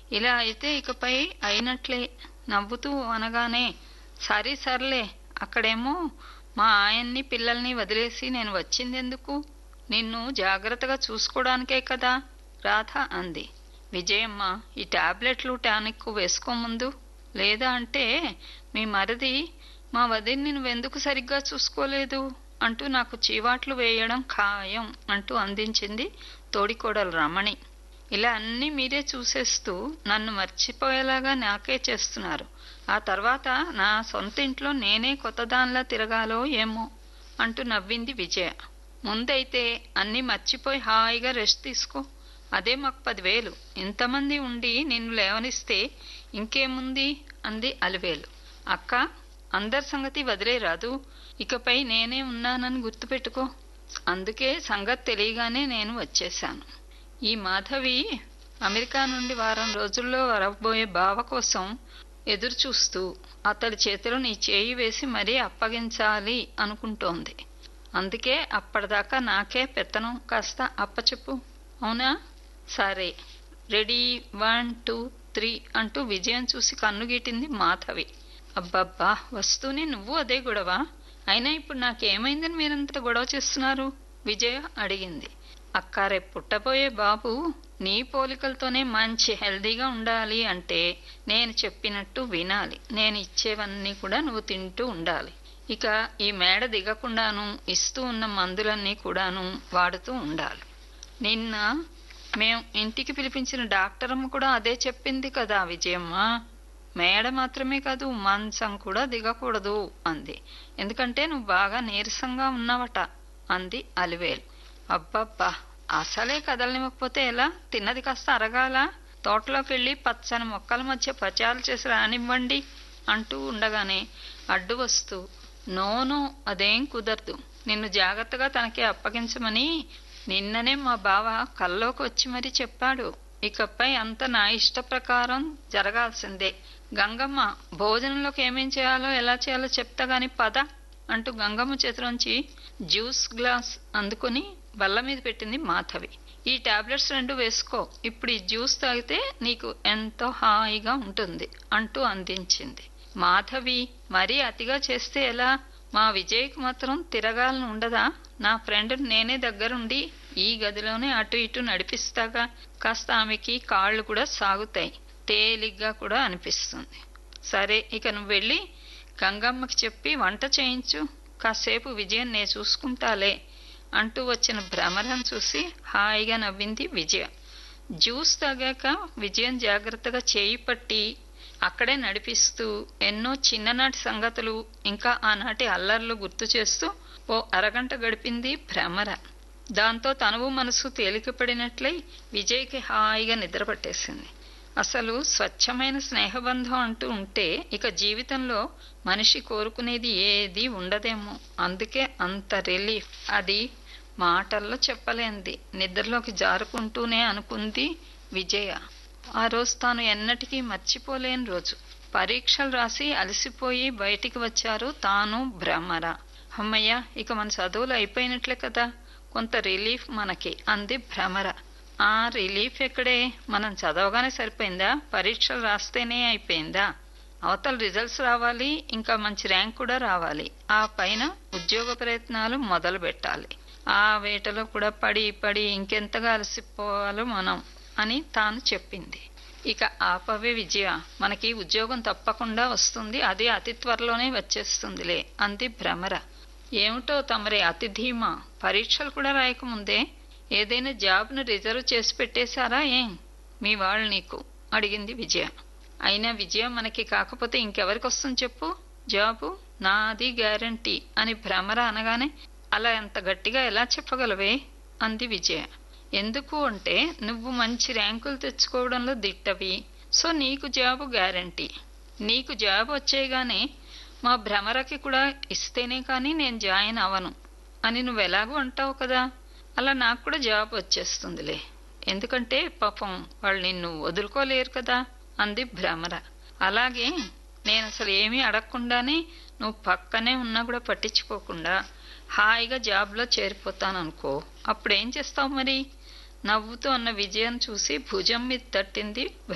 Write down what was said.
ఇలా అయితే ఇకపై అయినట్లే నవ్వుతూ అనగానే సరే సర్లే అక్కడేమో మా ఆయన్ని పిల్లల్ని వదిలేసి నేను వచ్చిందెందుకు నిన్ను జాగ్రత్తగా చూసుకోవడానికే కదా రాధ అంది విజయమ్మ ఈ టాబ్లెట్లు టానిక్ వేసుకో ముందు లేదా అంటే మీ మరిది మా వదిన్ని నువ్వెందుకు సరిగ్గా చూసుకోలేదు అంటూ నాకు చీవాట్లు వేయడం ఖాయం అంటూ అందించింది తోడికోడలు రమణి ఇలా అన్నీ మీరే చూసేస్తూ నన్ను మర్చిపోయేలాగా నాకే చేస్తున్నారు ఆ తర్వాత నా సొంత ఇంట్లో నేనే కొత్తదానిలా తిరగాలో ఏమో అంటూ నవ్వింది విజయ ముందైతే అన్నీ మర్చిపోయి హాయిగా రెస్ట్ తీసుకో అదే మాకు పదివేలు ఇంతమంది ఉండి నిన్ను లేవనిస్తే ఇంకేముంది అంది అలివేలు అక్క అందరి సంగతి వదిలేరాదు ఇకపై నేనే ఉన్నానని గుర్తుపెట్టుకో అందుకే సంగతి తెలియగానే నేను వచ్చేశాను ఈ మాధవి అమెరికా నుండి వారం రోజుల్లో వరబోయే బావ కోసం ఎదురు చూస్తూ అతడి చేతిలో నీ చేయి వేసి మరీ అప్పగించాలి అనుకుంటోంది అందుకే అప్పటిదాకా నాకే పెత్తనం కాస్త అప్పచెప్పు అవునా సరే రెడీ వన్ టూ త్రీ అంటూ విజయం చూసి కన్నుగీటింది మాధవి అబ్బబ్బా వస్తూనే నువ్వు అదే గొడవ అయినా ఇప్పుడు నాకేమైందని మీరంత గొడవ చేస్తున్నారు విజయ అడిగింది అక్క రేపు పుట్టబోయే బాబు నీ పోలికలతోనే మంచి హెల్దీగా ఉండాలి అంటే నేను చెప్పినట్టు వినాలి నేను ఇచ్చేవన్నీ కూడా నువ్వు తింటూ ఉండాలి ఇక ఈ మేడ దిగకుండాను ఇస్తూ ఉన్న మందులన్నీ కూడాను వాడుతూ ఉండాలి నిన్న మేం ఇంటికి పిలిపించిన డాక్టర్ అమ్మ కూడా అదే చెప్పింది కదా విజయమ్మ మేడ మాత్రమే కాదు మంచం కూడా దిగకూడదు అంది ఎందుకంటే నువ్వు బాగా నీరసంగా ఉన్నావట అంది అలివేలు అబ్బబ్బా అసలే కదలనివ్వకపోతే ఎలా తిన్నది కాస్త అరగాల తోటలోకి వెళ్ళి పచ్చని మొక్కల మధ్య పచాలు చేసి రానివ్వండి అంటూ ఉండగానే అడ్డు వస్తూ నోను అదేం కుదరదు నిన్ను జాగ్రత్తగా తనకి అప్పగించమని నిన్ననే మా బావ కల్లోకి వచ్చి మరీ చెప్పాడు ఇకపై అంత నా ఇష్ట ప్రకారం జరగాల్సిందే గంగమ్మ భోజనంలోకి ఏమేం చేయాలో ఎలా చేయాలో చెప్తా గాని పద అంటూ గంగమ్మ చేతిలోంచి జ్యూస్ గ్లాస్ అందుకుని బల్ల మీద పెట్టింది మాధవి ఈ టాబ్లెట్స్ రెండు వేసుకో ఇప్పుడు ఈ జ్యూస్ తాగితే నీకు ఎంతో హాయిగా ఉంటుంది అంటూ అందించింది మాధవి మరీ అతిగా చేస్తే ఎలా మా విజయ్కి మాత్రం తిరగాలని ఉండదా నా ఫ్రెండ్ నేనే దగ్గరుండి ఈ గదిలోనే అటు ఇటు నడిపిస్తాగా కాస్త ఆమెకి కాళ్ళు కూడా సాగుతాయి తేలిగ్గా కూడా అనిపిస్తుంది సరే ఇక నువ్వు వెళ్ళి గంగమ్మకి చెప్పి వంట చేయించు కాసేపు విజయం నే చూసుకుంటాలే అంటూ వచ్చిన భ్రమరం చూసి హాయిగా నవ్వింది విజయ జ్యూస్ తాగాక విజయం జాగ్రత్తగా చేయి పట్టి అక్కడే నడిపిస్తూ ఎన్నో చిన్ననాటి సంగతులు ఇంకా ఆనాటి అల్లర్లు గుర్తు చేస్తూ ఓ అరగంట గడిపింది భ్రమర దాంతో తనువు మనసు తేలికపడినట్లయి విజయ్కి హాయిగా నిద్ర పట్టేసింది అసలు స్వచ్ఛమైన స్నేహబంధం అంటూ ఉంటే ఇక జీవితంలో మనిషి కోరుకునేది ఏది ఉండదేమో అందుకే అంత రిలీఫ్ అది మాటల్లో చెప్పలేంది నిద్రలోకి జారుకుంటూనే అనుకుంది విజయ ఆ రోజు తాను ఎన్నటికీ మర్చిపోలేని రోజు పరీక్షలు రాసి అలసిపోయి బయటికి వచ్చారు తాను భ్రమర అమ్మయ్య ఇక మన చదువులు అయిపోయినట్లే కదా కొంత రిలీఫ్ మనకి అంది భ్రమర ఆ రిలీఫ్ ఎక్కడే మనం చదవగానే సరిపోయిందా పరీక్షలు రాస్తేనే అయిపోయిందా అవతల రిజల్ట్స్ రావాలి ఇంకా మంచి ర్యాంక్ కూడా రావాలి ఆ పైన ఉద్యోగ ప్రయత్నాలు మొదలు పెట్టాలి ఆ వేటలో కూడా పడి పడి ఇంకెంతగా అలసిపోవాలో మనం అని తాను చెప్పింది ఇక ఆపవే విజయ మనకి ఉద్యోగం తప్పకుండా వస్తుంది అది అతి త్వరలోనే వచ్చేస్తుందిలే అంది భ్రమర ఏమిటో తమరే అతి ధీమా పరీక్షలు కూడా రాయకముందే ఏదైనా జాబ్ను రిజర్వ్ చేసి పెట్టేశారా ఏం మీ వాళ్ళు నీకు అడిగింది విజయ అయినా విజయ మనకి కాకపోతే ఇంకెవరికి వస్తుంది చెప్పు జాబు నాది గ్యారంటీ అని భ్రమర అనగానే అలా ఎంత గట్టిగా ఎలా చెప్పగలవే అంది విజయ ఎందుకు అంటే నువ్వు మంచి ర్యాంకులు తెచ్చుకోవడంలో దిట్టవి సో నీకు జాబు గ్యారంటీ నీకు జాబ్ వచ్చేగానే మా భ్రమరకి కూడా ఇస్తేనే కానీ నేను జాయిన్ అవను అని నువ్వు ఎలాగో అంటావు కదా అలా నాకు కూడా జాబ్ వచ్చేస్తుందిలే ఎందుకంటే పాపం వాళ్ళు నిన్ను వదులుకోలేరు కదా అంది భ్రమర అలాగే నేను అసలు ఏమీ అడగకుండానే నువ్వు పక్కనే ఉన్నా కూడా పట్టించుకోకుండా హాయిగా జాబ్లో చేరిపోతాననుకో అప్పుడేం చేస్తావు మరి నవ్వుతూ అన్న విజయం చూసి భుజం మీద తట్టింది